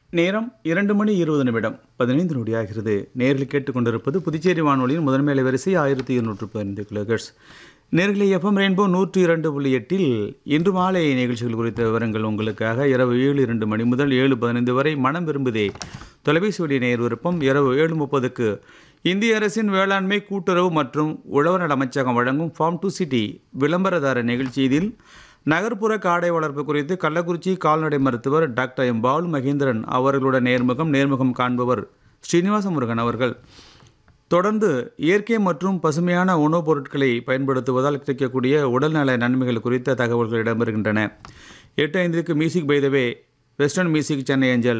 நேரம் இரண்டு மணி இருபது நிமிடம் பதினைந்து நொடியாகிறது நேரில் கேட்டுக்கொண்டிருப்பது புதுச்சேரி வானொலியின் முதன்மை அலைவரிசை ஆயிரத்தி இருநூற்று பதினைந்து கிலோகர்ஸ் நேர்களை எஃப்எம் ரெயின்போ நூற்றி இரண்டு புள்ளி எட்டில் இன்று மாலை நிகழ்ச்சிகள் குறித்த விவரங்கள் உங்களுக்காக இரவு ஏழு இரண்டு மணி முதல் ஏழு பதினைந்து வரை மனம் விரும்புதே தொலைபேசி வழி நேர் விருப்பம் இரவு ஏழு முப்பதுக்கு இந்திய அரசின் வேளாண்மை கூட்டுறவு மற்றும் உழவர் நல அமைச்சகம் வழங்கும் ஃபார்ம் டு சிட்டி விளம்பரதார நிகழ்ச்சி இதில் நகர்ப்புற காடை வளர்ப்பு குறித்து கள்ளக்குறிச்சி கால்நடை மருத்துவர் டாக்டர் எம் பாலு மகேந்திரன் அவர்களுடன் நேர்முகம் நேர்முகம் காண்பவர் ஸ்ரீனிவாச முருகன் அவர்கள் தொடர்ந்து இயற்கை மற்றும் பசுமையான உணவுப் பொருட்களை பயன்படுத்துவதால் கிடைக்கக்கூடிய உடல்நல நன்மைகள் குறித்த தகவல்கள் இடம்பெறுகின்றன எட்டு ஐந்துக்கு music by the way western music Chennai அஞ்சல்